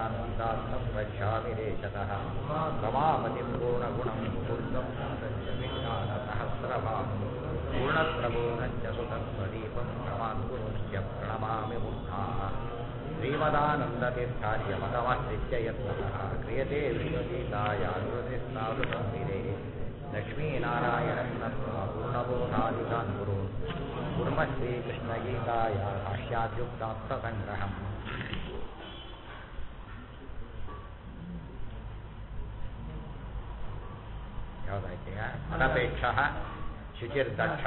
ಜ್ಞಾನಾನಂದಾರ್ಥಂ ವಕ್ಷ್ಯಾಮಿ ದೇಶತಃ ರಮಾಪತಿಂ ಪೂರ್ಣಗುಣಂ ಮುಕುಂದಂ ವಿಜ್ಞಾನಸಹಸ್ರಭಾನು ಪೂರ್ಣಪ್ರಭೂನಂಚ ಸುತತ್ವದೀಪಂ ಪ್ರಮಾದ್ಗುರುಶ್ಚ ಪ್ರಣಮಾಮಿ ಮುಗ್ಧಾಃ श्रीमदानन्दतीर्थार्यमतमाश्रित्य यत्नतः क्रियते विश्वगीतायानुवृत्तिस्तादु संविदे लक्ष्मीनारायणं नत्वा पूर्णबोधादितान् गुरून् कुर्म श्रीकृष्णगीताया भाष्याद्युक्तार्थसङ्ग्रहम् ಯಾವುದಾಯ್ತೀಗ ಅನಪೇಕ್ಷ ಶುಚಿರ್ದಕ್ಷ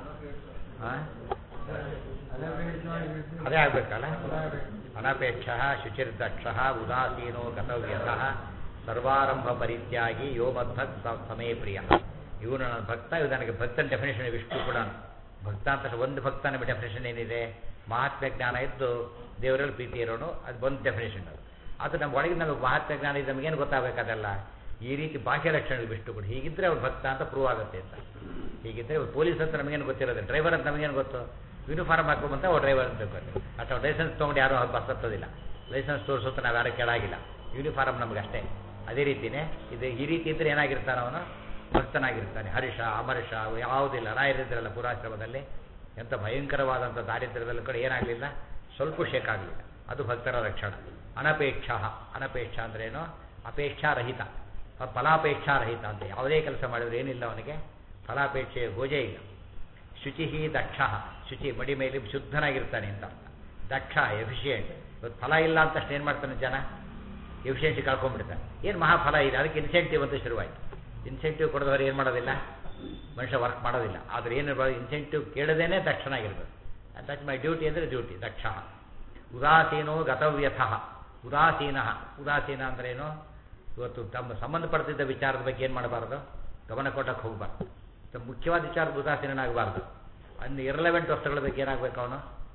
ಅದೇ ಆಗ್ಬೇಕಲ್ಲ ಅನಪೇಕ್ಷ ಶುಚಿರ್ದಕ್ಷ ಉದಾಸೀನೋ ಗತವ್ಯತಃ ಸರ್ವಾರಂಭ ಪರಿತ್ಯಾಗಿ ಯೋ ಮದ್ಭಕ್ತ ಸಮೇ ಪ್ರಿಯ ಇವನು ನನ್ನ ಭಕ್ತ ಇವು ನನಗೆ ಭಕ್ತನ ಡೆಫಿನೇಷನ್ ಇಷ್ಟು ಕೂಡ ಭಕ್ತ ಅಂತ ಒಂದು ಭಕ್ತನ ಡೆಫಿನೇಷನ್ ಏನಿದೆ ಮಹಾತ್ಮ ಜ್ಞಾನ ಇದ್ದು ದೇವರಲ್ಲಿ ಪ್ರೀತಿ ಇರೋನು ಅದು ಒಂದು ಡೆಫಿನೇಷನ್ ಅದು ಅದು ನಮ್ಮ ಒಳಗೆ ನಮಗೆ ಮಹಾತ್ಮ ಜ್ಞಾನ ಇದೆ ನಮಗೇನು ಗೊತ್ತಾಗಬೇಕದಲ್ಲ ಈ ರೀತಿ ಬಾಹ್ಯ ಲಕ್ಷಣಗಳು ಬಿಟ್ಟು ಕೊಡಿ ಹೀಗಿದ್ರೆ ಅವ್ರು ಭಕ್ತ ಅಂತ ಪ್ರೂವ್ ಆಗುತ್ತೆ ಅಂತ ಹೀಗಿದ್ರೆ ಪೊಲೀಸ್ ಅಂತ ನಮಗೇನು ಗೊತ್ತಿರೋದಿಲ್ಲ ಡ್ರೈವರ್ ಅಂತ ನಮಗೇನು ಗೊತ್ತು ಯೂನಿಫಾರ್ಮ್ ಹಾಕೊಂಬಂತ ಅವ್ರು ಡ್ರೈವರ್ ಅಂತ ಗೊತ್ತು ಅಥವಾ ಲೈಸೆನ್ಸ್ ತೊಗೊಂಡು ಯಾರೂ ಬಸ್ ಹತ್ತೋದಿಲ್ಲ ಲೈಸೆನ್ಸ್ ತೋರಿಸುತ್ತ ನಾವು ಯಾರು ಕೇಳಾಗಿಲ್ಲ ಯೂನಿಫಾರ್ಮ್ ನಮಗೆ ಅಷ್ಟೇ ಅದೇ ರೀತಿಯೇ ಇದು ಈ ರೀತಿ ಇದ್ದರೆ ಏನಾಗಿರ್ತಾನೆ ಅವನು ಭಕ್ತನಾಗಿರ್ತಾನೆ ಹರ್ಷ ಅಮರ್ಷ ಯಾವುದಿಲ್ಲ ರಾಯರಿದ್ರಲ್ಲ ಪುರಾಶ್ರಮದಲ್ಲಿ ಎಂಥ ಭಯಂಕರವಾದಂಥ ದಾರಿದ್ರ್ಯದಲ್ಲಿ ಕೂಡ ಏನಾಗಲಿಲ್ಲ ಸ್ವಲ್ಪ ಶೇಕ್ ಆಗಲಿಲ್ಲ ಅದು ಭಕ್ತರ ಲಕ್ಷಣ ಅನಪೇಕ್ಷ ಅನಪೇಕ್ಷ ಅಂದ್ರೇನು ಅಪೇಕ್ಷಾರಹಿತ ಫಲಾಪೇಕ್ಷಾರಹಿತ ಅಂತ ಯಾವುದೇ ಕೆಲಸ ಮಾಡಿದ್ರೆ ಏನಿಲ್ಲ ಅವನಿಗೆ ಫಲಾಪೇಕ್ಷೆಯ ಗೋಜೆ ಇಲ್ಲ ಶುಚಿ ದಕ್ಷ ಶುಚಿ ಮಡಿ ಮೇಲೆ ಶುದ್ಧನಾಗಿರ್ತಾನೆ ಅಂತ ದಕ್ಷ ಎಫಿಷಿಯೆಂಟ್ ಇವತ್ತು ಫಲ ಇಲ್ಲ ಅಂತ ಅಷ್ಟು ಏನು ಮಾಡ್ತಾನೆ ಜನ ಎಫಿಷಿಯನ್ಸಿ ಕಳ್ಕೊಂಡ್ಬಿಡ್ತಾನೆ ಏನು ಮಹಾಫಲ ಇದೆ ಅದಕ್ಕೆ ಇನ್ಸೆಂಟಿವ್ ಅಂತ ಶುರುವಾಯಿತು ಇನ್ಸೆಂಟಿವ್ ಕೊಡದವರು ಏನು ಮಾಡೋದಿಲ್ಲ ಮನುಷ್ಯ ವರ್ಕ್ ಮಾಡೋದಿಲ್ಲ ಆದರೆ ಏನು ಇನ್ಸೆಂಟಿವ್ ಕೇಳದೇನೆ ದಕ್ಷನಾಗಿರ್ಬೇಕು ದಟ್ ಮೈ ಡ್ಯೂಟಿ ಅಂದರೆ ಡ್ಯೂಟಿ ದಕ್ಷ ಉದಾಸೀನೋ ಗತವ್ಯಥ ಉದಾಸೀನ ಉದಾಸೀನ ಅಂದ್ರೇನು ಇವತ್ತು ತಮ್ಮ ಸಂಬಂಧಪಡ್ತಿದ್ದ ವಿಚಾರದ ಬಗ್ಗೆ ಏನು ಮಾಡಬಾರ್ದು ಗಮನ ಕೊಟ್ಟಕ್ಕೆ ಹೋಗಬಾರ್ದು ತಮ್ಮ ಮುಖ್ಯವಾದ ವಿಚಾರದ ಉದಾಸೀನಾಗಬಾರ್ದು ಅನ್ನು ಇರಲೆವೆಂಟ್ ವಸ್ತುಗಳ ಬಗ್ಗೆ ಏನಾಗಬೇಕು ಅವನು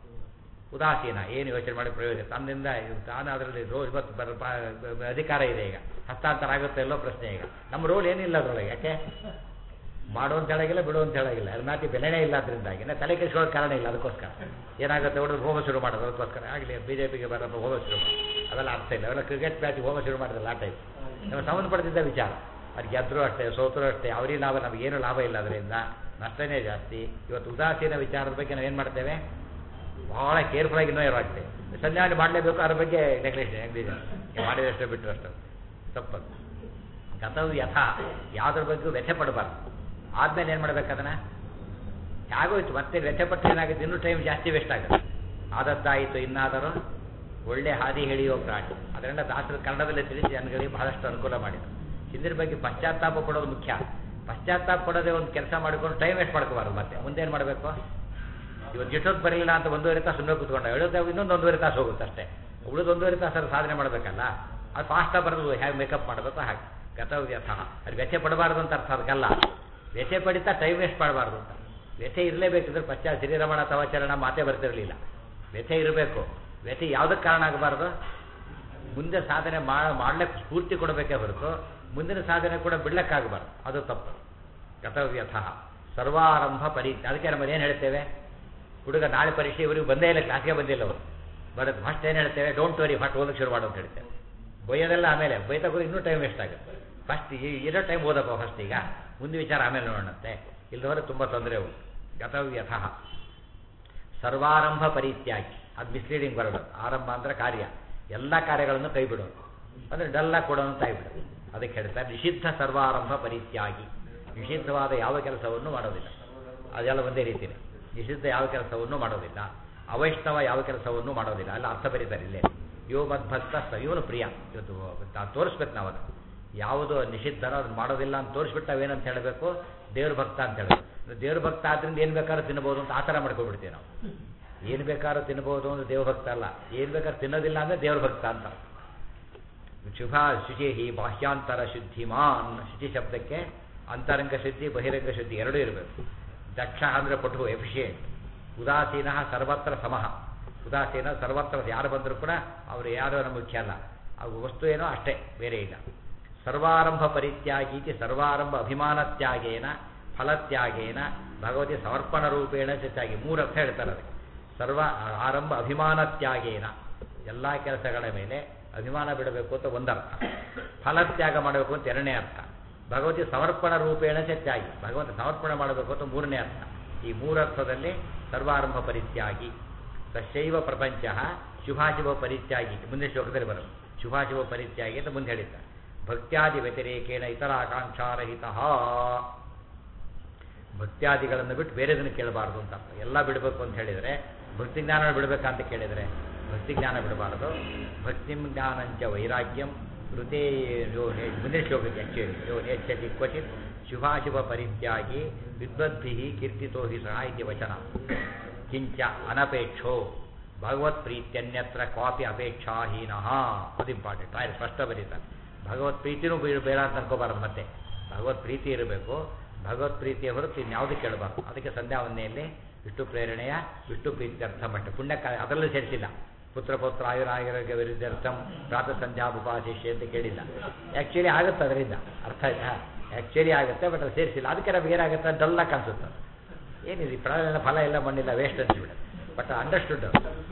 ಉದಾಸೀನ ಏನು ಯೋಚನೆ ಮಾಡಿ ಪ್ರಯೋಜನ ತನ್ನಿಂದ ತಾನು ಅದರಲ್ಲಿ ರೋಲ್ ಇವತ್ತು ಬರ ಅಧಿಕಾರ ಇದೆ ಈಗ ಹಸ್ತಾಂತರ ಆಗುತ್ತೆ ಎಲ್ಲೋ ಪ್ರಶ್ನೆ ಈಗ ನಮ್ಮ ರೋಲ್ ಏನಿಲ್ಲ ಅದರೊಳಗೆ ಯಾಕೆ ಮಾಡೋ ಅಂತ ಹೇಳಾಗಿಲ್ಲ ಬಿಡು ಅಂತ ಹೇಳಾಗಿಲ್ಲ ಅದು ನಾಟಿ ಬೆಲೆನೇ ಇಲ್ಲ ಅದರಿಂದಾಗಿ ತಲೆ ಕೆಡಿಸ್ಕೊಳ್ಳೋ ಕಾರಣ ಇಲ್ಲ ಅದಕ್ಕೋಸ್ಕರ ಏನಾಗುತ್ತೆ ಹೊಡೆದು ಹೋಮ ಶುರು ಮಾಡೋದು ಅದಕ್ಕೋಸ್ಕರ ಆಗಲಿ ಬಿ ಜೆ ಪಿಗೆ ಬರೋದು ಹೋಮ ಶುರು ಮಾಡಿ ಅದೆಲ್ಲ ಅರ್ಥ ಇಲ್ಲ ಅವೆಲ್ಲ ಕ್ರಿಕೆಟ್ ಮ್ಯಾಚಿಗೆ ಹೋಮ ಶುರು ಮಾಡಿದ್ರಲ್ಲ ಆ ಟೈಪ್ ನಮ್ಮ ಸಂಬಂಧಪಡ್ತಿದ್ದ ವಿಚಾರ ಅದು ಗೆದ್ದರು ಅಷ್ಟೇ ಸೋತರು ಅಷ್ಟೇ ಅವರಿಗೆ ಲಾಭ ನಮಗೇನು ಲಾಭ ಇಲ್ಲ ಅದರಿಂದ ನಷ್ಟನೇ ಜಾಸ್ತಿ ಇವತ್ತು ಉದಾಸೀನ ವಿಚಾರದ ಬಗ್ಗೆ ನಾವು ಏನು ಮಾಡ್ತೇವೆ ಭಾಳ ಕೇರ್ಫುಲ್ಲಾಗಿ ಇನ್ನೂ ಇರವಾಗ್ತೇವೆ ಸಂಧ್ಯಾವಣೆ ಮಾಡಲೇಬೇಕು ಅದ್ರ ಬಗ್ಗೆ ನೆಗ್ಲೆಕ್ಷನ್ ನೆಗ್ಲಿಜೆನ್ಸ್ ಮಾಡಿದಷ್ಟು ಬಿಟ್ಟರು ಅಷ್ಟು ತಪ್ಪದು ಗತವು ಯಥ ಯಾವುದ್ರ ಬಗ್ಗೆ ವ್ಯಥೆ ಪಡಬಾರ್ದು ಆದ್ಮೇಲೆ ಏನು ಮಾಡ್ಬೇಕು ಅದನ್ನು ಆಗೋಯ್ತು ಮತ್ತೆ ವ್ಯಥೆ ಪಟ್ಟು ಏನಾಗುತ್ತೆ ಇನ್ನೂ ಟೈಮ್ ಜಾಸ್ತಿ ವೇಸ್ಟ್ ಆಗುತ್ತೆ ಆದದ್ದಾಯಿತು ಇನ್ನಾದರೂ ಒಳ್ಳೆ ಹಾದಿ ಹಿಡಿಯೋ ಪ್ರಾಣಿ ಅದರಿಂದ ದಾಸರ ಕನ್ನಡದಲ್ಲಿ ತಿಳಿಸಿ ಜನಗಳಿಗೆ ಬಹಳಷ್ಟು ಅನುಕೂಲ ಮಾಡಿದರು ಹಿಂದಿನ ಬಗ್ಗೆ ಪಶ್ಚಾತ್ತಾಪ ಪಡೋದು ಮುಖ್ಯ ಪಶ್ಚಾತ್ತಾಪ ಪಡೋದೇ ಒಂದು ಕೆಲಸ ಮಾಡಿಕೊಂಡು ಟೈಮ್ ವೇಸ್ಟ್ ಮಾಡ್ಕೋಬಾರ್ದು ಮತ್ತೆ ಮುಂದೇನು ಮಾಡಬೇಕು ಇವತ್ತು ಎಷ್ಟೊತ್ತು ಬರಲಿಲ್ಲ ಅಂತ ಒಂದೂವರೆ ತಾಸು ಸುಮ್ಮನೆ ಕೂತ್ಕೊಂಡ ಹೇಳೋದು ಇನ್ನೊಂದು ಒಂದೂವರೆ ತಾಸು ಹೋಗುತ್ತೆ ಅಷ್ಟೇ ಉಳಿದು ಒಂದೂವರೆ ತಾಸು ಸಾಧನೆ ಮಾಡಬೇಕಲ್ಲ ಅದು ಫಾಸ್ಟಾಗಿ ಬರೋದು ಹೇಗೆ ಮೇಕಪ್ ಮಾಡಬೇಕು ಹಾಗೆ ಗತವ್ಯಥ ಅದು ವ್ಯಥೆ ಪಡಬಾರ್ದು ಅಂತ ಅರ್ಥ ಅದಕ್ಕಲ್ಲ ವ್ಯಥೆ ಪಡಿತಾ ಟೈಮ್ ವೇಸ್ಟ್ ಮಾಡಬಾರ್ದು ಅಂತ ವ್ಯಥೆ ಇರಲೇಬೇಕಿದ್ರೆ ಪಶ್ಚಾತ್ ಶ್ರೀರಮಣ ತವಚರಣ ಮಾತೇ ಬರ್ತಿರಲಿಲ್ಲ ವ್ಯಥೆ ಇರಬೇಕು ವ್ಯಥೆ ಯಾವುದಕ್ಕೆ ಕಾರಣ ಆಗಬಾರ್ದು ಮುಂದೆ ಸಾಧನೆ ಮಾಡ್ಲಿಕ್ಕೆ ಸ್ಫೂರ್ತಿ ಕೊಡಬೇಕೇ ಹೊರತು ಮುಂದಿನ ಸಾಧನೆ ಕೂಡ ಬಿಡ್ಲಕ್ಕಾಗಬಾರ್ದು ಅದು ತಪ್ಪು ಗತವ್ಯಥ ಸರ್ವಾರಂಭ ಪರಿ ಅದಕ್ಕೆ ನಮ್ಮಲ್ಲಿ ಏನು ಹೇಳ್ತೇವೆ ಹುಡುಗ ನಾಳೆ ಪರೀಕ್ಷೆ ಇವರಿಗೆ ಬಂದೇ ಇಲ್ಲ ಕ್ಲಾಸ್ಗೆ ಬಂದಿಲ್ಲ ಅವರು ಬರೋದು ಫಸ್ಟ್ ಏನು ಹೇಳ್ತೇವೆ ಡೋಂಟ್ ವರಿ ಫಸ್ಟ್ ಓದಕ್ಕೆ ಶುರು ಮಾಡು ಅಂತ ಹೇಳ್ತೇವೆ ಬೈಯೋದೆಲ್ಲ ಆಮೇಲೆ ಬೈತಾ ಕೂಡ ಇನ್ನೂ ಟೈಮ್ ವೇಸ್ಟ್ ಆಗುತ್ತೆ ಫಸ್ಟ್ ಇರೋ ಟೈಮ್ ಓದಪ್ಪ ಫಸ್ಟ್ ಈಗ ಮುಂದೆ ವಿಚಾರ ಆಮೇಲೆ ನೋಡೋಣಂತೆ ಇಲ್ಲದವರೆ ತುಂಬ ತೊಂದರೆ ಉಂಟು ಗತವ್ಯಥ ಸರ್ವಾರಂಭ ಪರಿತ್ಯಾಗಿ ಅದು ಮಿಸ್ಲೀಡಿಂಗ್ ಬರೋದು ಆರಂಭ ಅಂದರೆ ಕಾರ್ಯ ಎಲ್ಲ ಕಾರ್ಯಗಳನ್ನು ಕೈ ಬಿಡೋದು ಅಂದರೆ ಡಲ್ಲಾಗಿ ಕೊಡೋನು ತಾಯಿ ಬಿಡೋದು ಅದಕ್ಕೆ ಹೇಳ್ತಾರೆ ನಿಷಿದ್ಧ ಸರ್ವಾರಂಭ ಪರಿತ್ಯಾಗಿ ನಿಷಿದ್ಧವಾದ ಯಾವ ಕೆಲಸವನ್ನು ಮಾಡೋದಿಲ್ಲ ಅದೆಲ್ಲ ಒಂದೇ ರೀತಿಯೇ ನಿಷಿದ್ಧ ಯಾವ ಕೆಲಸವನ್ನು ಮಾಡೋದಿಲ್ಲ ಅವೈಷ್ಣವ ಯಾವ ಕೆಲಸವನ್ನು ಮಾಡೋದಿಲ್ಲ ಅಲ್ಲ ಅರ್ಥ ಬರೀತಾರೆ ಇಲ್ಲೇ ಯೋ ಮದ್ಭಕ್ತ ಸ ಇವನು ಪ್ರಿಯ ಇವತ್ತು ತೋರಿಸ್ಬೇಕು ನಾವು ಅದು ಯಾವುದು ನಿಷಿದ್ಧನೋ ಅದನ್ನು ಮಾಡೋದಿಲ್ಲ ಅಂತ ತೋರಿಸ್ಬಿಟ್ಟು ನಾವೇನಂತ ಹೇಳಬೇಕು ದೇವ್ರ ಭಕ್ತ ಅಂತ ಹೇಳಬೇಕು ದೇವ್ರ ಭಕ್ತ ಆದ್ರಿಂದ ಏನು ಬೇಕಾದ್ರೂ ತಿನ್ಬೋದು ಅಂತ ಆ ಥರ ಮಾಡ್ಕೊಬಿಡ್ತೀವಿ ನಾವು ಏನು ಬೇಕಾದ್ರೂ ತಿನ್ಬೋದು ಅಂದ್ರೆ ದೇವ್ರ ಭಕ್ತ ಅಲ್ಲ ಏನು ಬೇಕಾದ್ರೂ ತಿನ್ನೋದಿಲ್ಲ ಅಂದರೆ ದೇವ್ರ ಭಕ್ತ ಅಂತ ಶುಭ ಶುಚಿ ಬಾಹ್ಯಾಂತರ ಶುದ್ಧಿಮಾನ್ ಶುಚಿ ಶಬ್ದಕ್ಕೆ ಅಂತರಂಗ ಶುದ್ಧಿ ಬಹಿರಂಗ ಶುದ್ಧಿ ಎರಡೂ ಇರಬೇಕು ದಕ್ಷ ಅಂದರೆ ಪಟು ಎಫಿಷಿಯೆಂಟ್ ಉದಾಸೀನ ಸರ್ವತ್ರ ಸಮಃ ಉದಾಸೀನ ಸರ್ವತ್ರ ಯಾರು ಬಂದರೂ ಕೂಡ ಅವರು ಯಾರೋ ನಮಗೆ ಮುಖ್ಯ ಅಲ್ಲ ಆ ವಸ್ತು ಏನೋ ಅಷ್ಟೇ ಬೇರೆ ಇಲ್ಲ ಸರ್ವಾರಂಭ ಪರಿತ್ಯಾಗೀತಿ ಸರ್ವಾರಂಭ ಅಭಿಮಾನತ್ಯಾಗೇನ ಫಲತ್ಯಾಗೇನ ಭಗವತಿ ಸಮರ್ಪಣ ರೂಪೇಣ ಚಿತ್ತಾಗಿ ಮೂರು ಅರ್ಥ ಹೇಳ್ತಾರೆ ಅದಕ್ಕೆ ಸರ್ವ ಆರಂಭ ಅಭಿಮಾನತ್ಯಾಗೇನ ಎಲ್ಲ ಕೆಲಸಗಳ ಮೇಲೆ ಅಭಿಮಾನ ಬಿಡಬೇಕು ಅಂತ ಒಂದರ್ಥ ಫಲತ್ಯಾಗ ಮಾಡಬೇಕು ಅಂತ ಎರಡನೇ ಅರ್ಥ ಭಗವತಿ ಸಮರ್ಪಣ ರೂಪೇಣ ಚ ತ್ಯಾಗಿ ಭಗವಂತ ಸಮರ್ಪಣೆ ಮಾಡಬೇಕು ಅಂತ ಮೂರನೇ ಅರ್ಥ ಈ ಮೂರರ್ಥದಲ್ಲಿ ಸರ್ವಾರಂಭ ಪರಿತ್ಯಾಗಿ ತಶೈವ ಪ್ರಪಂಚ ಶುಭಾಶುಭ ಪರಿತ್ಯಾಗಿ ಮುಂದೆ ಶ್ಲೋಕದಲ್ಲಿ ಬರೋದು ಶುಭಾಶುಭ ಪರಿತ್ಯಾಗಿ ಅಂತ ಮುಂದೆ ಹೇಳಿದ್ದಾರೆ ಭಕ್ತ್ಯಾದಿ ವ್ಯತಿರೇಕೇಣ ಇತರ ಆಕಾಂಕ್ಷಾರಹಿತ ಭಕ್ತ್ಯಾದಿಗಳನ್ನು ಬಿಟ್ಟು ಬೇರೆದನ್ನು ಕೇಳಬಾರ್ದು ಅಂತ ಅರ್ಥ. ಎಲ್ಲ ಬಿಡಬೇಕು ಅಂತ ಹೇಳಿದರೆ ಭಕ್ತಿ ಜ್ಞಾನ ಬಿಡಬೇಕಂತ ಕೇಳಿದರೆ ಭಕ್ತಿ ಜ್ಞಾನ ಬಿಡಬಾರದು ಭಕ್ತಿ ಜ್ಞಾನಂಚ ವೈರಾಗ್ಯಂ ಕೃತೇ ಯೋ ನೇ- ಮುಂದಿನ ಶ್ಲೋಕಕ್ಕೆ ಆ್ಯಕ್ಚುಲಿ ಯೋ ನೇಚ್ಛತಿ ಕ್ವಚಿತ್ ಶುಭಾಶುಭ ಪರಿತ್ಯಾಗಿ ವಿದ್ವದ್ಭಿ ಕೀರ್ತಿತೋ ಹಿ ಸಹ ಇತಿ ವಚನ ಕಿಂಚ ಅನಪೇಕ್ಷೋ ಭಗವತ್ ಪ್ರೀತ್ಯನ್ಯತ್ರ ಕ್ವಾಪಿ ಅಪೇಕ್ಷಾಹೀನಃ ಅದು ಇಂಪಾರ್ಟೆಂಟ್ ಆಯ್ತು ಸ್ಪಷ್ಟ ಬರೀತಾರೆ ಭಗವತ್ ಪ್ರೀತಿನೂ ಬೀಳ್- ಬೇಡ ಅಂತ ಅನ್ಕೋಬಾರ್ದು ಮತ್ತೆ ಭಗವತ್ ಪ್ರೀತಿ ಇರಬೇಕು ಭಗವತ್ ಪ್ರೀತಿಯ ಹೊರತು ಇನ್ಯಾವುದು ಕೇಳಬಾರ್ದು ಅದಕ್ಕೆ ಸಂಧ್ಯಾವಂದನೆಯಲ್ಲಿ ವಿಷ್ಣು ಪ್ರೇರಣೆಯ ವಿಷ್ಣು ಪ್ರೀತ್ಯರ್ಥ ಮಟ್ಟ ಪುಣ್ಯ ಕಾ- ಅದರಲ್ಲೂ ಸೇರಿಸಿಲ್ಲ ಪುತ್ರ ಪುತ್ರ ಆಯುರಾಯುರೋಗ್ಯ ವಿರುದ್ಧರ್ಥಂ ಪ್ರಾತಃ ಸಂಧ್ಯಾ ಉಪಾಶಿಷ್ಯ ಅಂತ ಕೇಳಿಲ್ಲ ಆ್ಯಕ್ಚುಲಿ ಆಗುತ್ತೆ ಅದರಿಂದ ಅರ್ಥ ಆಯ್ತಾ ಆ್ಯಕ್ಚುಲಿ ಆಗುತ್ತೆ ಬಟ್ ಅದು ಸೇರಿಸಿಲ್ಲ ಅದಕ್ಕೆ ನಮ್ಗೆ ಏನಾಗುತ್ತೆ ಡಲ್ಲ ಕಾಣಿಸುತ್ತೆ ಏನಿದೆ ಈ ಪ್ರಾಣ ಫಲ ಎಲ್ಲ ಮಣ್ಣಿಲ್ಲ ವೇಸ್ಟ್ ಅನ್ಸ್ಬಿಡುತ್ತೆ ಬಟ್ ಅಂಡರ್ಸ್ಟುಡ್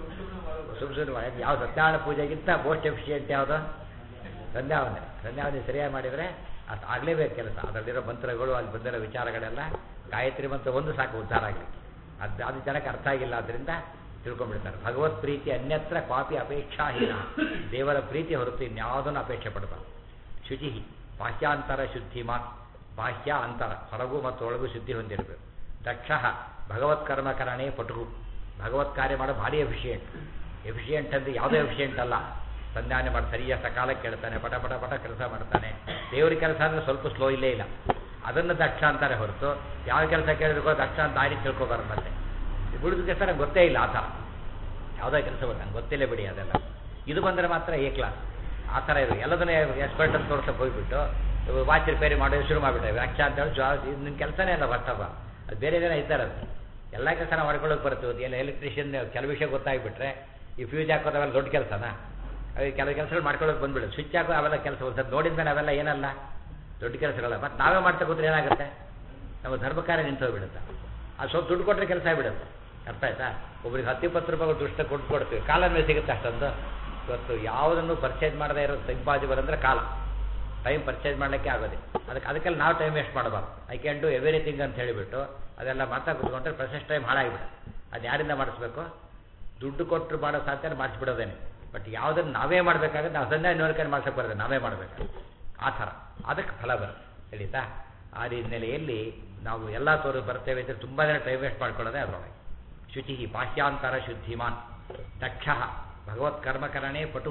ಸುಮ್ ಸುಮ್ಮನೆ ಯಾವ ಸತ್ಯನಾರಾಯಣ ಪೂಜೆಗಿಂತ ಮೋಸ್ಟ್ ಎಫಿಷಿಯೆಂಟ್ ಯಾವುದು ಸಂಧ್ಯಾವಂದನೆ ಸಂಧ್ಯಾವಂದನೆ ಸರಿಯಾಗಿ ಮಾಡಿದರೆ ಅದು ಆಗಲೇಬೇಕು ಕೆಲಸ ಅದರಲ್ಲಿರೋ ಮಂತ್ರಗಳು ಅಲ್ಲಿ ಬಂದಿರೋ ವಿಚಾರಗಳೆಲ್ಲ ಗಾಯತ್ರಿ ಮಂತ್ರ ಒಂದು ಸಾಕು ಉದ್ಧಾರ ಆಗಲಿಕ್ಕೆ ಅದು ಅದು ಜನಕ್ಕೆ ಅರ್ಥ ಆಗಿಲ್ಲ ಆದ್ದರಿಂದ ತಿಳ್ಕೊಂಡ್ಬಿಡ್ತಾರೆ ಭಗವತ್ ಪ್ರೀತಿ ಅನ್ಯತ್ರ ಕ್ವಾಪಿ ಅಪೇಕ್ಷಾಹೀನ ದೇವರ ಪ್ರೀತಿ ಹೊರತು ಇನ್ಯಾವುದನ್ನು ಅಪೇಕ್ಷೆ ಪಡಬಾರ್ದು ಶುಚಿ ಬಾಹ್ಯಾಂತರ ಶುದ್ಧಿಮಾನ್ ಬಾಹ್ಯ ಅಂತರ ಹೊರಗು ಮತ್ತು ಒಳಗು ಶುದ್ಧಿ ಹೊಂದಿರಬೇಕು ದಕ್ಷ ಭಗವತ್ ಕರ್ಮಕರಣೆ ಪಟುಕು ಭಗವತ್ ಕಾರ್ಯ ಮಾಡೋ ಭಾರಿ ಎಫಿಷಿಯೆಂಟ್ ಎಫಿಷಿಯೆಂಟ್ ಅಂದರೆ ಯಾವುದೇ ಎಫಿಷಿಯೆಂಟ್ ಅಲ್ಲ ಸಂಧಾನ ಮಾಡಿ ಸರಿಯಾದ ಸಕಾಲಕ್ಕೆ ಕೇಳ್ತಾನೆ ಪಟ ಪಟ ಪಟ ಕೆಲಸ ಮಾಡ್ತಾನೆ ದೇವ್ರ ಕೆಲಸ ಅಂದರೆ ಸ್ವಲ್ಪ ಸ್ಲೋ ಇಲ್ಲೇ ಇಲ್ಲ ಅದನ್ನು ದಕ್ಷ ಅಂತಾರೆ ಹೊರತು ಯಾವ ಕೆಲಸ ಕೇಳಿದ್ರು ದಕ್ಷ ಅಂತ ಆಡಿ ತಿಳ್ಕೊಬಾರ್ದು ಮತ್ತೆ ಉಳಿದ ಕೆಲಸ ನಂಗೆ ಗೊತ್ತೇ ಇಲ್ಲ ಆ ಥರ ಯಾವುದೇ ಕೆಲಸ ಗೊತ್ತ ನಂಗೆ ಗೊತ್ತಿಲ್ಲ ಬಿಡಿ ಅದೆಲ್ಲ ಇದು ಬಂದರೆ ಮಾತ್ರ ಎ ಕ್ಲಾಸ್ ಆ ಥರ ಇರು ಎಲ್ಲದನ್ನೇ ಎಕ್ಸ್ಪರ್ಟ್ ಅಂತ ತೋರ್ಸಕ್ಕೆ ಹೋಗ್ಬಿಟ್ಟು ವಾಚ್ ರಿಪೇರಿ ಮಾಡೋದು ಶುರು ಮಾಡಿಬಿಟ್ಟೆ ವ್ಯಾಖ್ಯ ಅಂತ ಹೇಳಿ ಜಾ ನಿನ್ನ ಕೆಲಸನೇ ಅಲ್ಲ ಬರ್ತಪ್ಪ ಅದು ಬೇರೆ ಜನ ಇದ್ದಾರೆ ಅದು ಎಲ್ಲ ಕೆಲಸನ ಮಾಡ್ಕೊಳ್ಳೋಕೆ ಬರುತ್ತೆ ಇವತ್ತು ಎಲ್ಲ ಎಲೆಕ್ಟ್ರಿಷಿಯನ್ ಕೆಲವು ವಿಷಯ ಗೊತ್ತಾಗ್ಬಿಟ್ರೆ ಈ ಫ್ಯೂಸ್ ಹಾಕೋದು ಅವೆಲ್ಲ ದೊಡ್ಡ ಕೆಲಸನಾ ಅದು ಕೆಲವು ಕೆಲಸಗಳು ಮಾಡ್ಕೊಳ್ಳೋಕೆ ಬಂದ್ಬಿಡುತ್ತೆ ಸ್ವಿಚ್ ಹಾಕೋ ಅವೆಲ್ಲ ಕೆಲಸ ಒಂದು ನೋಡಿದ ಮೇಲೆ ಅವೆಲ್ಲ ಏನಲ್ಲ ದೊಡ್ಡ ಕೆಲಸಗಳಲ್ಲ ಮತ್ತು ನಾವೇ ಮಾಡ್ತಾ ಕೂತ್ರೆ ಏನಾಗುತ್ತೆ ನಮ್ಮ ಧರ್ಮ ಕಾರ್ಯ ನಿಂತು ಹೋಗ್ಬಿಡುತ್ತೆ ಅದು ಸ್ವಲ್ಪ ದುಡ್ಡು ಕೊಟ್ಟರೆ ಕೆಲಸ ಆಗಿಬಿಡುತ್ತೆ ಅರ್ಥ ಆಯ್ತಾ ಒಬ್ರಿಗೆ ಹತ್ತು ಇಪ್ಪತ್ತು ರೂಪಾಯಿ ದುಷ್ಟ ಕೊಟ್ಟು ಕೊಡ್ತೀವಿ ಕಾಲ ಮೇಲೆ ಸಿಗುತ್ತೆ ಅಷ್ಟೊಂದು ಇವತ್ತು ಯಾವುದನ್ನು ಪರ್ಚೇಸ್ ಮಾಡದೇ ಇರೋ ಇಂಪಾಸಿಬಲ್ ಅಂದರೆ ಕಾಲ ಟೈಮ್ ಪರ್ಚೇಸ್ ಮಾಡಲಿಕ್ಕೆ ಆಗೋದಿಲ್ಲ ಅದಕ್ಕೆ ಅದಕ್ಕೆಲ್ಲ ನಾವು ಟೈಮ್ ವೇಸ್ಟ್ ಮಾಡಬಾರ್ದು ಐ ಕ್ಯಾನ್ ಡೂ ಎವ್ರಿಥಿಂಗ್ ಅಂತ ಹೇಳಿಬಿಟ್ಟು ಅದೆಲ್ಲ ಮಾಡ್ತಾ ಕೂತ್ಕೊಂಡ್ರೆ ಪ್ರೊಸೆಸ್ ಟೈಮ್ ಹಾಳಾಗಿಬಿಡುತ್ತೆ ಅದು ಯಾರಿಂದ ಮಾಡಿಸ್ಬೇಕು ದುಡ್ಡು ಕೊಟ್ಟರು ಮಾಡೋ ಸಾಧ್ಯ ಮಾಡಿಸ್ಬಿಡೋದೇನೆ ಬಟ್ ಯಾವುದನ್ನು ನಾವೇ ಮಾಡಬೇಕಾದ್ರೆ ನಾವು ಸಂಧ್ಯಾ ನೋಡ್ಕೊಂಡು ಮಾಡ್ಸಕ್ಕೆ ಬರೋದು ನಾವೇ ಮಾಡಬೇಕು ಆ ಥರ ಅದಕ್ಕೆ ಫಲ ಬರುತ್ತೆ ತಿಳಿತಾ ಆ ಹಿನ್ನೆಲೆಯಲ್ಲಿ ನಾವು ಎಲ್ಲ ತೋರು ಬರ್ತೇವೆ ಅಂದರೆ ತುಂಬ ಜನ ಟೈಮ್ ವೇಸ್ಟ್ ಮಾಡ್ಕೊಳ್ಳೋದೇ ಅದರೊಳಗೆ ಶುಚಿ ಬಾಹ್ಯಾಂತರ ಶುದ್ಧಿಮಾನ್ ದಕ್ಷ ಭಗವತ್ ಕರ್ಮಕರಣೆ ಪಟು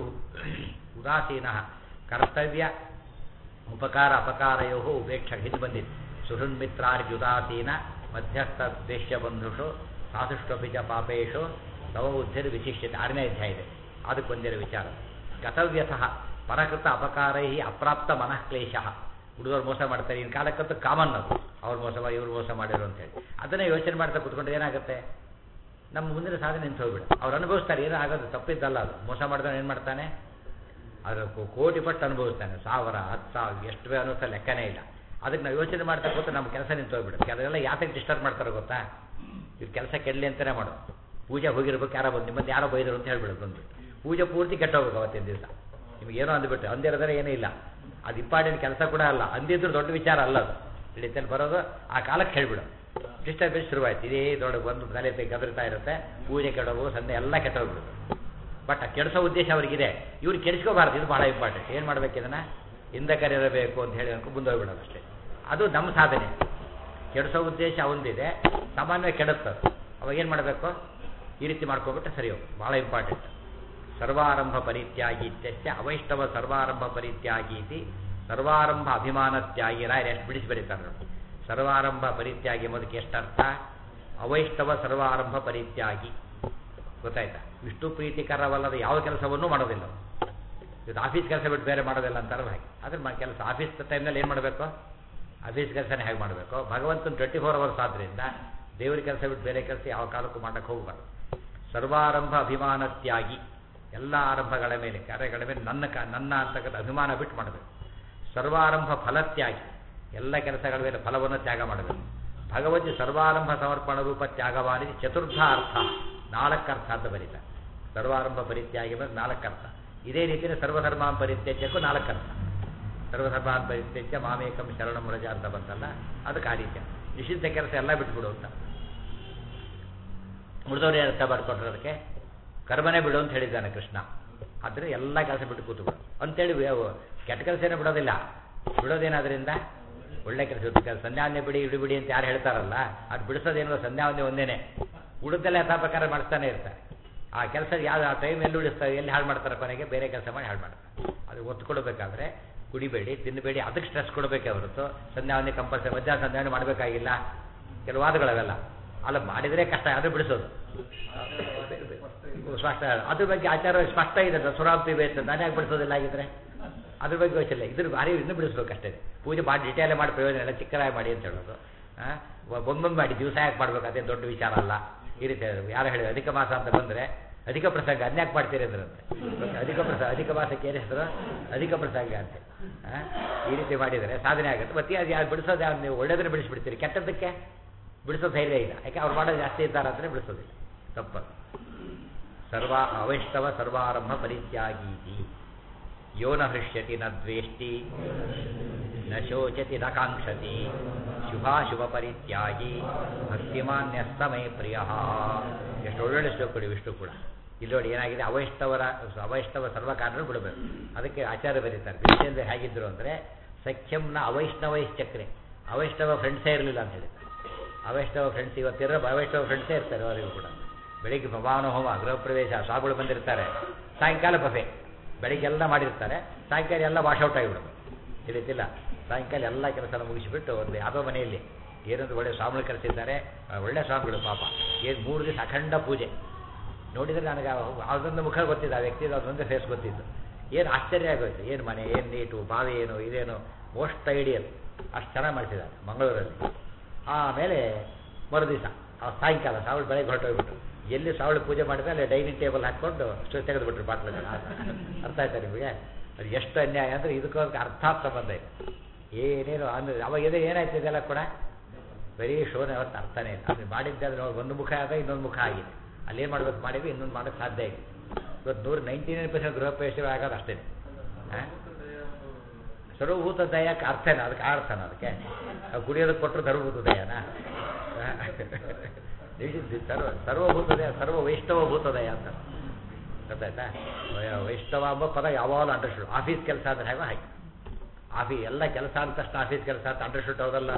ಉದಾಸೀನ ಕರ್ತವ್ಯ ಉಪಕಾರ ಅಪಕಾರಯೋ ಉಪೇಕ್ಷ ಹಿಂದೆ ಬಂದಿತ್ತು ಸುಹೃನ್ಮಿತ್ರಾರ್ಜುದಾಸೀನ ಮಧ್ಯಸ್ಥ ದೇಶ್ಯ ಬಂಧುಷು ಸಾಧುಷ್ವಪಿ ಚ ಪಾಪೇಶು ತವ ಬುದ್ಧಿರ್ ವಿಶಿಷ್ಯತೆ ಆರನೇ ಅಧ್ಯಾಯ ಇದೆ ಅದಕ್ಕೆ ಬಂದಿರೋ ವಿಚಾರ ಗತವ್ಯತಃ ಪರಕೃತ ಅಪಕಾರೈ ಅಪ್ರಾಪ್ತ ಮನಃಕ್ಲೇಶ ಹುಡುಗರು ಮೋಸ ಮಾಡ್ತಾರೆ ಇನ್ನು ಕಾಲಕ್ಕಂತೂ ಕಾಮನ್ ಅದು ಅವ್ರು ಮೋಸ ಮಾಡಿ ಇವ್ರು ಮೋಸ ಮಾಡಿರೋ ಅಂತೇಳಿ ಅದನ್ನೇ ಯೋಚನೆ ಮಾಡ್ತಾ ಕುತ್ಕೊಂಡ್ರೆ ಏನಾಗುತ್ತೆ ನಮ್ಮ ಮುಂದಿನ ಸಾಧನೆ ನಿಂತು ಹೋಗ್ಬಿಡು ಅವ್ರು ಅನುಭವಿಸ್ತಾರೆ ಏನೋ ಆಗೋದು ತಪ್ಪಿದ್ದಲ್ಲ ಅದು ಮೋಸ ಮಾಡಿದವನು ಏನು ಮಾಡ್ತಾನೆ ಅದರ ಕೋಟಿ ಪಟ್ಟು ಅನುಭವಿಸ್ತಾನೆ ಸಾವಿರ ಹತ್ತು ಸಾವಿರ ಎಷ್ಟು ಬೇ ಅನ್ನೋಸ ಲೆಕ್ಕನೇ ಇಲ್ಲ ಅದಕ್ಕೆ ನಾವು ಯೋಚನೆ ಮಾಡ್ತಾ ಕೂತು ನಮ್ಮ ಕೆಲಸ ನಿಂತು ಹೋಗ್ಬಿಡುತ್ತೆ ಅದೆಲ್ಲ ಯಾತಕ್ಕೆ ಡಿಸ್ಟರ್ಬ್ ಮಾಡ್ತಾರೆ ಗೊತ್ತಾ ಇವ್ರು ಕೆಲಸ ಕೆಡಲಿ ಅಂತಲೇ ಮಾಡೋದು ಪೂಜೆ ಹೋಗಿರ್ಬೇಕು ಯಾರೋ ಬಂದು ನಿಮ್ಮದು ಯಾರೋ ಬೈದರು ಅಂತ ಹೇಳ್ಬಿಡೋದು ಬಂದ್ಬಿಟ್ಟು ಪೂಜೆ ಪೂರ್ತಿ ಕೆಟ್ಟೋಗ್ಬೇಕು ಅವತ್ತಿನ ದಿವಸ ನಿಮ್ಗೆ ಏನೋ ಅಂದ್ಬಿಟ್ಟು ಅಂದಿರೋದ್ರೆ ಏನೂ ಇಲ್ಲ ಅದು ಇಂಪಾರ್ಟೆಂಟ್ ಕೆಲಸ ಕೂಡ ಅಲ್ಲ ಅಂದಿದ್ರು ದೊಡ್ಡ ವಿಚಾರ ಅಲ್ಲ ಅದು ತಿಳಿತಲ್ಲಿ ಬರೋದು ಆ ಕಾಲಕ್ಕೆ ಹೇಳ್ಬಿಡು ಡಿಸ್ಟರ್ಬೆನ್ಸ್ ಶುರುವಾಯ್ತು ಇದೇ ದೊಡ್ಡ ಒಂದು ತಲೆ ಗದರ್ತಾ ಇರುತ್ತೆ ಪೂಜೆ ಕೆಡೋದು ಸಂದೆ ಎಲ್ಲ ಕೆಟ್ಟೋಗ್ಬಿಡುತ್ತೆ ಬಟ್ ಆ ಕೆಡಿಸೋ ಉದ್ದೇಶ ಅವ್ರಿಗಿದೆ ಇವ್ರು ಕೆಡಿಸ್ಕೋಬಾರ್ದು ಇದು ಬಹಳ ಇಂಪಾರ್ಟೆಂಟ್ ಏನು ಮಾಡ್ಬೇಕು ಇದನ್ನ ಹಿಂದೆ ಕರೆಯಬೇಕು ಅಂತ ಹೇಳಿ ಅನ್ಕೊಂಡು ಮುಂದೆ ಹೋಗ್ಬಿಡೋದು ಅಷ್ಟೇ ಅದು ನಮ್ಮ ಸಾಧನೆ ಕೆಡಿಸೋ ಉದ್ದೇಶ ಅವಂದಿದೆ ಸಾಮಾನ್ಯವಾಗಿ ಕೆಡುತ್ತೆ ಅವಾಗ ಏನು ಮಾಡಬೇಕು ಈ ರೀತಿ ಮಾಡ್ಕೊಬಿಟ್ರೆ ಸರಿ ಹೋಗಿ ಭಾಳ ಇಂಪಾರ್ಟೆಂಟ್ ಸರ್ವಾರಂಭ ಪರಿತ್ಯಾಗಿ ಇತ್ಯಸ್ಯ ಅವೈಷ್ಣವ ಸರ್ವಾರಂಭ ಪರಿತ್ಯಾಗಿ ಇತಿ ಸರ್ವಾರಂಭ ಅಭಿಮಾನ ತ್ಯಾಗಿ ರಾಯರು ಎಷ್ಟು ಬಿಡಿಸಿ ಬರೀತಾರೆ ನೋಡಿ ಸರ್ವಾರಂಭ ಪರಿತ್ಯಾಗಿ ಎಂಬುದಕ್ಕೆ ಎಷ್ಟರ್ಥ ಅವೈಷ್ಣವ ಸರ್ವಾರಂಭ ಪರಿತ್ಯಾಗಿ ಗೊತ್ತಾಯ್ತಾ ವಿಷ್ಣು ಪ್ರೀತಿಕರವಲ್ಲದ ಯಾವ ಕೆಲಸವನ್ನೂ ಮಾಡೋದಿಲ್ಲ ಅವ್ರು. ಇದು ಆಫೀಸ್ ಕೆಲಸ ಬಿಟ್ಟು ಬೇರೆ ಮಾಡೋದಿಲ್ಲ ಅಂತಾರಲ್ಲ ಹಾಗೆ ಅದ್ರ ಮ- ಕೆಲಸ ಆಫೀಸ್ ಟೈಮ್ನಲ್ಲಿ ಏನು ಮಾಡಬೇಕು ಆಫೀಸ್ ಕೆಲಸನೇ ಹೇಗೆ ಮಾಡಬೇಕು ಭಗವಂತನ ಟ್ವೆಂಟಿ ಫೋರ್ ಅವರ್ಸ್ ಆದ್ದರಿಂದ ದೇವರ ಕೆಲಸ ಬಿಟ್ಟು ಬೇರೆ ಕೆಲಸ ಯಾವ ಕಾಲಕ್ಕೂ ಮಾಡಕ್ಕೆ ಹೋಗಬಾರ್ದು ಸರ್ವಾರಂಭ ಅಭಿಮಾನ ತ್ಯಾಗಿ ಎಲ್ಲ ಆರಂಭಗಳ ಮೇಲೆ ಕಾರ್ಯಗಳ ಮೇಲೆ ನನ್ನ ಕ ನನ್ನ ಅಂತಕ್ಕಂಥ ಅಭಿಮಾನ ಬಿಟ್ಟು ಮಾಡಬೇಕು ಸರ್ವಾರಂಭ ಫಲತ್ಯಾಗಿ ಎಲ್ಲ ಕೆಲಸಗಳ ಮೇಲೆ ಫಲವನ್ನು ತ್ಯಾಗ ಮಾಡಬೇಕು ಭಗವತಿ ಸರ್ವಾರಂಭ ಸಮರ್ಪಣ ರೂಪ ತ್ಯಾಗವಾನಿದೆ ಚತುರ್ಥ ಅರ್ಥ ನಾಲ್ಕು ಅರ್ಥ ಅಂತ ಬರೀತಾರೆ ಸರ್ವಾರಂಭ ಪರಿತ್ಯಾಗಿ ಬಂದು ನಾಲ್ಕು ಅರ್ಥ ಇದೇ ರೀತಿಯಲ್ಲಿ ಸರ್ವಧರ್ಮಾನ್ ಪರಿತ್ಯಜ್ಯಕ್ಕೂ ನಾಲ್ಕು ಅರ್ಥ ಸರ್ವಧರ್ಮಾನ್ ಪರಿತ್ಯಜ್ಯ ಮಾಮೇಕಂ ಶರಣಂ ರಜ ಅಂತ ಬಂತಲ್ಲ ಅದಕ್ಕೆ ಆ ರೀತಿ ನಿಷಿದ್ಧ ಕೆಲಸ ಎಲ್ಲ ಬಿಟ್ಬಿಡು ಅಂತ ಉಳಿದವ್ರು ಅರ್ಥ ಮಾಡ್ಕೊಂಡ್ರೆ ಅದಕ್ಕೆ ಕರ್ಮನೇ ಬಿಡು ಅಂತ ಹೇಳಿದ್ದಾನೆ ಕೃಷ್ಣ ಆದರೆ ಎಲ್ಲ ಕೆಲಸ ಬಿಟ್ಟು ಕೂತು ಬಿಡು ಅಂತೇಳಿ ವ್ಯ- ಕೆಟ್ಟ ಕೆಲಸ ಏನೂ ಬಿಡೋದಿಲ್ಲ ಬಿಡೋದೇನಾದ್ರಿಂದ ಒಳ್ಳೆ ಕೆಲಸ ಸಂಧ್ಯಾವಂದೆ ಬಿಡಿ ಇಡು ಬಿಡಿ ಅಂತ ಯಾರು ಹೇಳ್ತಾರಲ್ಲ ಅದು ಬಿಡಿಸೋದೇನೋ ಸಂಧ್ಯಾವಂದೆ ಒಂದೇನೆ ಉಳಿದೆಲ್ಲ ಯಥಾ ಪ್ರಕಾರ ಮಾಡಿಸ್ತಾನೆ ಇರ್ತಾರೆ ಆ ಕೆಲಸ ಯಾವ್ದು ಆ ಟೈಮ್ ಎಲ್ಲಿ ಉಳಿಸ್ತಾರೆ ಎಲ್ಲಿ ಹಾಳು ಮಾಡ್ತಾರೆ ಕೊನೆಗೆ ಬೇರೆ ಕೆಲಸ ಮಾಡಿ ಹಾಳು ಮಾಡ್ತಾರೆ ಅದು ಒತ್ತು ಕೊಡಬೇಕಾದ್ರೆ ಕುಡಿಬೇಡಿ ತಿನ್ನಬೇಡಿ ಅದಕ್ಕೆ ಸ್ಟ್ರೆಸ್ ಕೊಡಬೇಕೇ ಹೊರತು ಸಂಧ್ಯಾವಂದೆ ಕಂಪಲ್ಸರಿ ಮಧ್ಯಾಹ್ನ ಸಂಧ್ಯಾವಂದೆ ಮಾಡಬೇಕಾಗಿಲ್ಲ ಕೆಲವು ವಾದಗಳವೆಲ್ಲ ಅಲ್ಲ ಮಾಡಿದರೆ ಕಷ್ಟ ಅದು ಬಿಡಿಸೋದು ಸ್ಪಷ್ಟ ಅದ್ರ ಬಗ್ಗೆ ಆಚಾರ ಸ್ಪಷ್ಟ ಇದೆ ಸುರಾಪ್ತಿ ವೇಸ್ಟ್ ನಾನೇ ಯಾಕೆ ಬಿಡಿಸೋದಿಲ್ಲ ಆಗಿದ್ರೆ ಅದ್ರ ಬಗ್ಗೆ ಯೋಚಿಲ್ಲ ಇದ್ರ ಭಾರಿ ಇನ್ನೂ ಬಿಡಿಸ್ಬೇಕಷ್ಟೇ ಪೂಜೆ ಮಾಡಿ ಡಿಟೇಲ್ ಮಾಡಿ ಪ್ರಯೋಜನ ಇಲ್ಲ ಚಿಕ್ಕದಾಗಿ ಮಾಡಿ ಅಂತ ಹೇಳೋದು ಒಂದೊಂದು ಮಾಡಿ ದಿವಸ ಯಾಕೆ ಮಾಡ್ಬೇಕು ಅದೇ ದೊಡ್ಡ ವಿಚಾರ ಅಲ್ಲ ಈ ರೀತಿ ಯಾರು ಹೇಳಿ ಅಧಿಕ ಮಾಸ ಅಂತ ಬಂದರೆ ಅಧಿಕ ಪ್ರಸಂಗ ಅದ್ನ್ಯಾಕೆ ಮಾಡ್ತೀರಿ ಅಂದ್ರಂತೆ ಅಧಿಕ ಪ್ರಸಂಗ ಅಧಿಕ ಮಾಸಕ್ಕೆ ಏನು ಹೆಸರು ಅಧಿಕ ಪ್ರಸಂಗ ಅಂತ ಆ? ಈ ರೀತಿ ಮಾಡಿದರೆ ಸಾಧನೆ ಆಗುತ್ತೆ ಮತ್ತೆ ಅದು ಯಾರು ಬಿಡಿಸೋದು ಯಾರು ನೀವು ಒಳ್ಳೇದನ್ನು ಬಿಡಿಸ್ಬಿಡ್ತೀರಿ ಕೆಟ್ಟದ್ದಕ್ಕೆ ಬಿಡಿಸೋ ಧೈರ್ಯ ಇಲ್ಲ ಯಾಕೆ ಅವ್ರು ಮಾಡೋದು ಜಾಸ್ತಿ ಇದ್ದಾರೆ ಅಂದರೆ ಬಿಡಿಸೋದಿಲ್ಲ ತಪ್ಪದು ಸರ್ವ ಅವೈಷ್ಣವ ಸರ್ವಾರಂಭ ಪರಿತ್ಯಾಗೀತಿ ಯೋ ನ ಹೃಷ್ಯತಿ ನ ದ್ವೇಷ್ಟಿ ನ ಶೋಚತಿ ನ ಕಾಂಕ್ಷತಿ ಶುಭಾಶುಭ ಪರಿತ್ಯಾಗಿ ಭಕ್ತಿಮಾನ್ಯಸ್ತಮೇ ಪ್ರಿಯ ಎಷ್ಟು ಒಳ್ಳೊಳ್ಳೆ ಶ್ಲೋಕಗಳು ವಿಷ್ಣು ಕೂಡ ಇಲ್ಲಿ ನೋಡಿ ಏನಾಗಿದೆ ಅವೈಷ್ಣವರ ಅವೈಷ್ಣವ ಸರ್ವಕಾರರು ಬಿಡಬೇಕು ಅದಕ್ಕೆ ಆಚಾರ್ಯ ಬರೀತಾರೆ ವಿಷಯದಿಂದ ಹೇಗಿದ್ರು ಅಂದರೆ ಸಖ್ಯಂನ ಅವೈಷ್ಣವೈಶ್ಚಕ್ರೆ ಅವೈಷ್ಣವ ಫ್ರೆಂಡ್ಸೇ ಇರಲಿಲ್ಲ ಅಂತ ಹೇಳಿದ್ದಾರೆ ಅವೈಷ್ಣವ ಫ್ರೆಂಡ್ಸ್ ಇವತ್ತಿರೋ ಅವೈಷ್ಣವ ಫ್ರೆಂಡ್ಸೇ ಇರ್ತಾರೆ ಅವರಿಗೂ ಕೂಡ ಬೆಳಿಗ್ಗೆ ಭವಾನ ಹೋಮ ಗೃಹ ಪ್ರವೇಶ ಸ್ವಾಮಿಗಳು ಬಂದಿರ್ತಾರೆ ಸಾಯಂಕಾಲ ಬಫೆ ಬೆಳಿಗ್ಗೆ ಎಲ್ಲ ಮಾಡಿರ್ತಾರೆ ಸಾಯಂಕಾಲ ಎಲ್ಲ ವಾಶೌಟ್ ಆಗಿಬಿಡೋದು ತಿಳಿತಿಲ್ಲ ಸಾಯಂಕಾಲ ಎಲ್ಲ ಕೆಲಸ ಮುಗಿಸಿಬಿಟ್ಟು ಒಂದು ಯಾವುದೋ ಮನೆಯಲ್ಲಿ ಏನೊಂದು ಒಳ್ಳೆ ಸ್ವಾಮಿಗಳು ಕರೆಸಿದ್ದಾರೆ ಆ, ಒಳ್ಳೆ ಸ್ವಾಮಿಗಳು ಪಾಪ ಏನು ಮೂರು ದಿವಸ ಅಖಂಡ ಪೂಜೆ ನೋಡಿದರೆ ನನಗೆ ಆ- ಅದೊಂದು ಮುಖ ಗೊತ್ತಿದ್ದು ಆ ವ್ಯಕ್ತಿದು ಅದೊಂದೇ ಫೇಸ್ ಗೊತ್ತಿದ್ದು ಏನು ಆಶ್ಚರ್ಯ ಆಗೋಯ್ತು ಏನು ಮನೆ ಏನು ನೀಟು ಬಾವಿ ಏನು ಇದೇನು ಮೋಸ್ಟ್ ಐಡಿಯಲ್ ಅಷ್ಟು ಚೆನ್ನಾಗಿ ಮಾಡಿಸಿದ್ದಾರೆ ಮಂಗಳೂರಲ್ಲಿ ಆಮೇಲೆ ಮರು ದಿವಸ ಆ ಸಾಯಂಕಾಲ ಸಾವಳು ಬೆಳಗ್ಗೆ ಹೊರಟೋಗ್ಬಿಟ್ರು ಎಲ್ಲಿ ಸಾವಳು ಪೂಜೆ ಮಾಡಿದ್ರೆ ಅಲ್ಲಿ ಡೈನಿಂಗ್ ಟೇಬಲ್ ಹಾಕ್ಕೊಂಡು ಸ್ಟೋ ತೆಗೆದುಬಿಟ್ರು ಬಾಟ್ಲುಗಳು ಅರ್ಥ ಆಯ್ತಾ ನಿಮಗೆ ಅದು ಎಷ್ಟು ಅನ್ಯಾಯ ಅಂದರೆ ಇದಕ್ಕೋದಕ್ಕೆ ಅರ್ಥಾತ್ ಸಂಬಂಧ ಇದೆ ಏನೇನು ಅಂದ್ರೆ ಅವಾಗ ಇದು ಏನಾಯ್ತು ಇದೆಲ್ಲ ಕೂಡ ಬರೀ ಶೋನ ಅವತ್ತು ಅರ್ಥನೇ ಇಲ್ಲ ಅದು ಮಾಡಿದ್ದೆ ಅದು ನೋಡಿ ಒಂದು ಮುಖ ಆದ ಇನ್ನೊಂದು ಮುಖ ಆಗಿದೆ ಅಲ್ಲೇನು ಮಾಡ್ಬೇಕು ಮಾಡಿದ್ವಿ ಇನ್ನೊಂದು ಮಾಡೋಕ್ಕೆ ಸಾಧ್ಯ ಇಲ್ಲ ಇವತ್ತು ನೂರ ನೈಂಟಿ ನೈನ್ ಪರ್ಸೆಂಟ್ ಗೃಹ ಪ್ರವೇಶ ಆಗೋದು ಅಷ್ಟೇ ಹಾಂ ಸರ್ವಭೂತ ದಯಕ್ಕೆ ಅರ್ಥನ ಅದಕ್ಕೆ ಅರ್ಥನ ಅದಕ್ಕೆ ನಾವು ಕುಡಿಯೋದಕ್ಕೆ ಕೊಟ್ಟರು ಸರ್ವಭೂತ ದಯನ ಸರ್ವ ಸರ್ವಭೂತ ದಯ ಸರ್ವ ವೈಷ್ಣವಭೂತ ದಯ ಅಂತ ಗೊತ್ತಾಯ್ತಾ ವೈ- ವೈಷ್ಣವ ಎಂಬ ಪದ ಯಾವಾಗಲೂ ಅಂಡರ್ಸ್ಟುಡ್ ಆಫೀಸ್ ಕೆಲಸ ಅಂದ್ರೆ ಹೇಗೋ ಹಾಗೆ ಆಫೀಸ್ ಎಲ್ಲ ಕೆಲಸ ಅಂದ ತಕ್ಷಣ ಆಫೀಸ್ ಕೆಲಸ ಅಂತ ಅಂಡರ್ಸ್ಟುಡ್ ಹೌದಲ್ಲ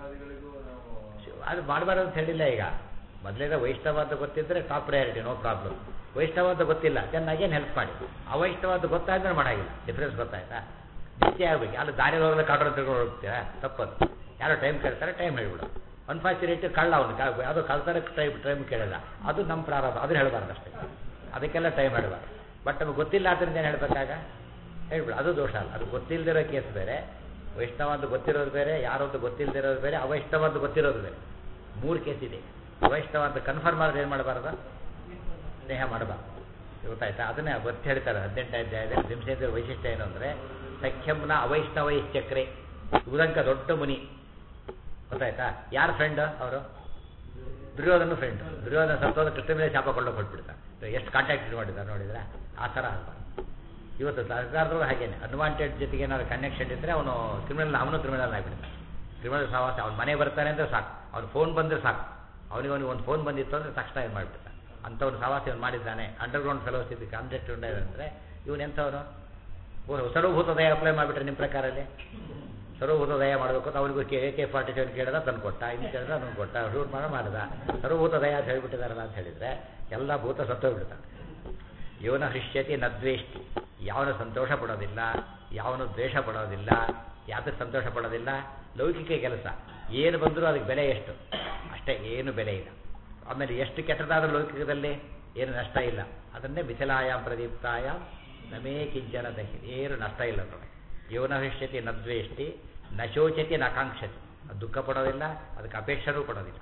ಅದು ಮಾಡಬಾರ್ದು ಅಂತ ಹೇಳಿಲ್ಲ ಈಗ ಮೊದಲಿಂದ ವೈಷ್ಣವ ಅಂತ ಗೊತ್ತಿದ್ರೆ top priority no problem Vaishnava ಅಂತ ಗೊತ್ತಿಲ್ಲ ಚೆನ್ನಾಗೇನು ಹೆಲ್ಪ್ ಮಾಡಿ ಅವೈಷ್ಣವ ಅಂತ ಗೊತ್ತಾದ್ರೆ ಮಾಡಾಗಿಲ್ಲ ಡಿಫ್ರೆನ್ಸ್ ಗೊತ್ತಾಯ್ತಾ ನಿತ್ಯ ಆಗ್ಬೇಕು ಅಲ್ಲಿ ದಾರಿ ಹೋಗಲ್ಲ ಕಾಡ್ರ ತಿಳ್ಕೊಂಡು ಹೋಗ್ತೀರಾ ತಪ್ಪದು ಯಾರೋ ಟೈಮ್ ಕೇಳ್ತಾರೆ ಟೈಮ್ ಹೇಳ್ಬಿಡು ಅನ್ಫಾರ್ಚುನೇಟ್ ಕಳ್ಳ ಅವನು ಯಾವುದೋ ಕಳ್ತಾರೆ ಟೈಮ್ ಟೈಮ್ ಕೇಳಲ್ಲ ಅದು ನಮ್ಮ ಪ್ರಾರಂಭ ಅದನ್ನ ಹೇಳಬಾರ್ದು ಅಷ್ಟೇ ಅದಕ್ಕೆಲ್ಲ ಟೈಮ್ ಹೇಳಬಾರ್ದು ಬಟ್ ನಮಗೆ ಗೊತ್ತಿಲ್ಲ ಆದ್ದರಿಂದ ಏನು ಹೇಳ್ಬೇಕಾಗ ಹೇಳ್ಬಿಡು ಅದು ದೋಷ ಅಲ್ಲ ಅದು ಗೊತ್ತಿಲ್ಲದಿರೋ ಕೇಸ್ ಬೇರೆ ವೈಷ್ಣವ ಅಂತ ಗೊತ್ತಿರೋದು ಬೇರೆ ಯಾರು ಅಂತ ಗೊತ್ತಿಲ್ಲದಿರೋದು ಬೇರೆ ಅವೈಷ್ಣವ ಅಂತ ಗೊತ್ತಿರೋದು ಬೇರೆ ಮೂರು ಕೇಸ್ ಇದೆ ಅವೈಷ್ಣವ ಅಂತ ಕನ್ಫರ್ಮ್ ಆದ್ರೆ ಏನು ಮಾಡಬಾರ್ದು ಸ್ನೇಹ ಮಾಡಬಾರ್ದು ಗೊತ್ತಾಯ್ತಾ ಅದನ್ನೇ ಗೊತ್ತು ಹೇಳ್ತಾರೆ ಹದಿನೆಂಟನೇ ಅಧ್ಯಾಯದಲ್ಲಿ ದಿಂಸೇಂದ್ರ ವೈಶಿಷ್ಟ್ಯ ಏನು ಅಂದರೆ ಸಖ್ಯಂನ ಅವೈಷ್ಣವೈಶ್ಚಕ್ರೆ ಉದಂಕ ದೊಡ್ಡ ಮುನಿ ಗೊತ್ತಾಯ್ತಾ ಯಾರ ಫ್ರೆಂಡ್ ಅವರು ದುರ್ಯೋಧನ ಫ್ರೆಂಡ್ ದುರ್ಯೋಧನ ಸತ್ತೋದ ಕೃಷ್ಣ ಮೇಲೆ ಶಾಪ ಕೊಳ್ಳೋಕೆ ಹೊಟ್ಬಿಡ್ತಾರೆ ಎಷ್ಟು ಕಾಂಟ್ಯಾಕ್ಟ್ ಮಾಡಿದ್ದಾರೆ ನೋಡಿದ್ರೆ ಆ ಥರ ಆಗಬಾರ್ದು ಇವತ್ತು ಸರ್ಕಾರದವರು ಹಾಗೇನೆ ಅನ್ವಾಂಟೆಡ್ ಜೊತೆಗೆ ಏನಾದ್ರು ಕನೆಕ್ಷನ್ ಇದ್ದರೆ ಅವನು ಕ್ರಿಮಿನಲ್ ಅವನು ಕ್ರಿಮಿನಲ್ ಆಗಿಬಿಡ್ತಾನೆ ಕ್ರಿಮಿನಲ್ ಸಹವಾಸ ಅವ್ನ ಮನೆ ಬರ್ತಾನೆ ಅಂದರೆ ಸಾಕು ಅವ್ನ ಫೋನ್ ಬಂದರೆ ಸಾಕು ಅವನಿಗೆ ಅವನಿಗೆ ಒಂದು ಫೋನ್ ಬಂದಿತ್ತು ಅಂದರೆ ತಕ್ಷಣ ಇದು ಮಾಡಿಬಿಡ್ತಾನೆ ಅಂಥವ್ನು ಸಹವಾಸ ಇವನು ಮಾಡಿದ್ದಾನೆ ಅಂಡರ್ಗ್ರೌಂಡ್ ಫೆಲೋಸ್ ಇದಕ್ಕೆ ಕಾಂಟ್ಯಾಕ್ಟ್ ಅಂದರೆ ಇವನು ಎಂಥವನು ಸರ್ವಭೂತ ದಯ ಅಪ್ಲೈ ಮಾಡಿಬಿಟ್ರೆ ನಿಮ್ಮ ಪ್ರಕಾರಲ್ಲಿ ಸರ್ವಭೂತ ದಯ ಮಾಡಬೇಕು ಅಂತ ಅವನಿಗೂ ಕೆ ಕೆ ಫಾರ್ಟಿ ಸೆವೆನ್ ಕೇಳಿದ ತಂದು ಕೊಟ್ಟ ಇನ್ನು ಕೇಳಿದ ಅದನ್ನು ಕೊಟ್ಟ ಶೂಟ್ ಮಾಡೋ ಮಾಡಿದ ಸರ್ವಭೂತ ದಯ ಅಂತ ಹೇಳಿಬಿಟ್ಟಿದಾರಲ್ಲ ಅಂತ ಹೇಳಿದರೆ ಎಲ್ಲ ಭೂತ ಸತ್ತೋಗ್ಬಿಡ್ತಾನೆ ಇವನ ಹೃಷ್ಯತಿ ನ ದ್ವೇಷ್ಟಿ ಯಾವನು ಸಂತೋಷ ಪಡೋದಿಲ್ಲ ಯಾವನು ದ್ವೇಷ ಪಡೋದಿಲ್ಲ ಯಾತಕ್ಕೆ ಸಂತೋಷ ಪಡೋದಿಲ್ಲ ಲೌಕಿಕ ಕೆಲಸ ಏನು ಬಂದರೂ ಅದಕ್ಕೆ ಬೆಲೆ ಎಷ್ಟು ಅಷ್ಟೇ ಏನು ಬೆಲೆ ಇಲ್ಲ ಆಮೇಲೆ ಎಷ್ಟು ಕೆಟ್ಟದಾದ ಲೌಕಿಕದಲ್ಲಿ ಏನು ನಷ್ಟ ಇಲ್ಲ ಅದನ್ನೇ ಮಿಥಿಲಾಯಾಮ್ ಪ್ರದೀಪ್ತಾಯಾಮ್ ನಮೇ ಕಿಂಚನ ದಹಿ ಏನು ನಷ್ಟ ಇಲ್ಲ ನೋಡಿ ಇವನ ಹೃಷ್ಯತಿ ನ ದ್ವೇಷ್ಟಿ ನ ಶೋಚತಿ ನ ಕಾಂಕ್ಷತಿ ಅದು ದುಃಖ ಪಡೋದಿಲ್ಲ ಅದಕ್ಕೆ ಅಪೇಕ್ಷನೂ ಪಡೋದಿಲ್ಲ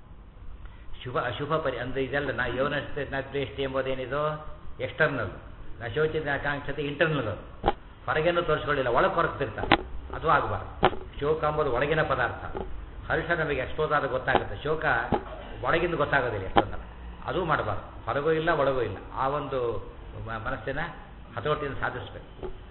ಶುಭ ಅಶುಭ ಪರಿ ಅಂದರೆ ಇದೆಲ್ಲ ನಾ ಯೌನ ನ ದ್ವೇಷ್ಟಿ ಎಂಬುದೇನಿದು ಎಕ್ಸ್ಟರ್ನಲ್ ನ ಶೋಚಿತ ಆಕಾಂಕ್ಷತೆ ಇಂಟರ್ನಲ್ ಅದು ಹೊರಗೇನು ತೋರಿಸ್ಕೊಳ್ಳಿಲ್ಲ ಒಳಗೆ ಕೊರಗ್ತಿರ್ತಾರೆ ಅದು ಆಗಬಾರ್ದು ಶೋಕ ಎಂಬುದು ಒಳಗಿನ ಪದಾರ್ಥ ಹರ್ಷ ನಮಗೆ ಎಕ್ಸ್ಪೋಸ್ ಆದ ಗೊತ್ತಾಗುತ್ತೆ ಶೋಕ ಒಳಗಿಂದ ಗೊತ್ತಾಗೋದಿಲ್ಲ ಎಷ್ಟೊಂದಲ್ಲ ಅದು ಮಾಡಬಾರ್ದು ಹೊರಗೂ ಇಲ್ಲ ಒಳಗೂ ಇಲ್ಲ ಆ ಒಂದು ಮ- ಮನಸ್ಸಿನ ಹತೋಟಿಯನ್ನು ಸಾಧಿಸಬೇಕು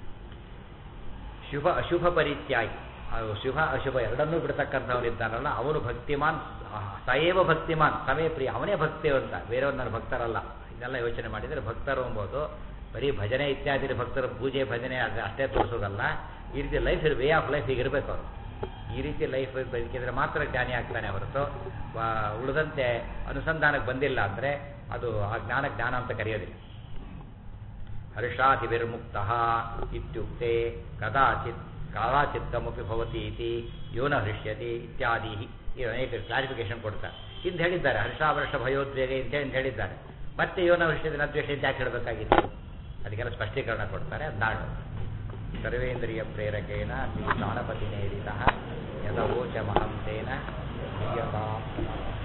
ಶುಭ ಅಶುಭ ಪರಿತ್ಯಾಗಿ ಅದು ಶುಭ ಅಶುಭ ಎರಡನ್ನೂ ಬಿಡ್ತಕ್ಕಂಥವನಿದ್ದಾನಲ್ಲ ಅವನು ಭಕ್ತಿಮಾನ್ ಸಯೇವ ಭಕ್ತಿಮಾನ್ ಸಮಯ ಪ್ರಿಯ ಅವನೇ ಭಕ್ತಿವಂತ ಬೇರೆಯವ್ರು ನನ್ನ ಭಕ್ತರಲ್ಲ ಇದೆಲ್ಲ ಯೋಚನೆ ಮಾಡಿದರೆ ಭಕ್ತರು ಎಂಬುದು ಬರೀ ಭಜನೆ ಇತ್ಯಾದಿ ಭಕ್ತರ ಪೂಜೆ ಭಜನೆ ಅದು ಅಷ್ಟೇ ತೋರಿಸೋದಲ್ಲ ಈ ರೀತಿ ಲೈಫ್ ವೇ ಆಫ್ ಲೈಫ್ ಈಗ ಇರಬೇಕು ಅವರು ಈ ರೀತಿ ಲೈಫ್ ಬದುಕಿದ್ರೆ ಮಾತ್ರ ಜ್ಞಾನಿ ಆಗ್ತಾನೆ ಹೊರತು ವ- ಉಳಿದಂತೆ ಅನುಸಂಧಾನಕ್ಕೆ ಬಂದಿಲ್ಲ ಅಂದರೆ ಅದು ಆ ಜ್ಞಾನ ಜ್ಞಾನ ಅಂತ ಕರೆಯೋದಿಲ್ಲ ಹರ್ಷಾದಿವಿರ್ಮುಕ್ತ ಇತ್ಯುಕ್ತೆ ಕದಾಚಿತ್ ಕಾಲಾಚಿತ್ತಮಪಿ ಭವತಿ ಇತಿ ಯೋನ ಹೃಷ್ಯತಿ ಇತ್ಯಾದಿ ಈ ಅನೇಕ ಕ್ಲಾರಿಫಿಕೇಶನ್ ಕೊಡ್ತಾರೆ ಹಿಂದೆ ಹೇಳಿದ್ದಾರೆ ಹರ್ಷಾವರ್ಷ ಭಯೋದ್ವೇಗ ಅಂತ ಹೇಳಿ ಹೇಳಿದ್ದಾರೆ ಮತ್ತೆ ಯೋನ ಹೃಷ್ಯತಿ ನದ್ವೇಷ ಅಂತ ಯಾಕೆ ಹೇಳಬೇಕಾಗಿತ್ತು ಅದಕ್ಕೆಲ್ಲ ಸ್ಪಷ್ಟೀಕರಣ ಕೊಡ್ತಾರೆ ಅದು ನಾಡು ಸರ್ವೇಂದ್ರಿಯ ಪ್ರೇರಕೇಣ ಶ್ರೀ ಗಣಪತಿ ನೇರಿತ ಯದವೋಚ ಮಹಂತೇನ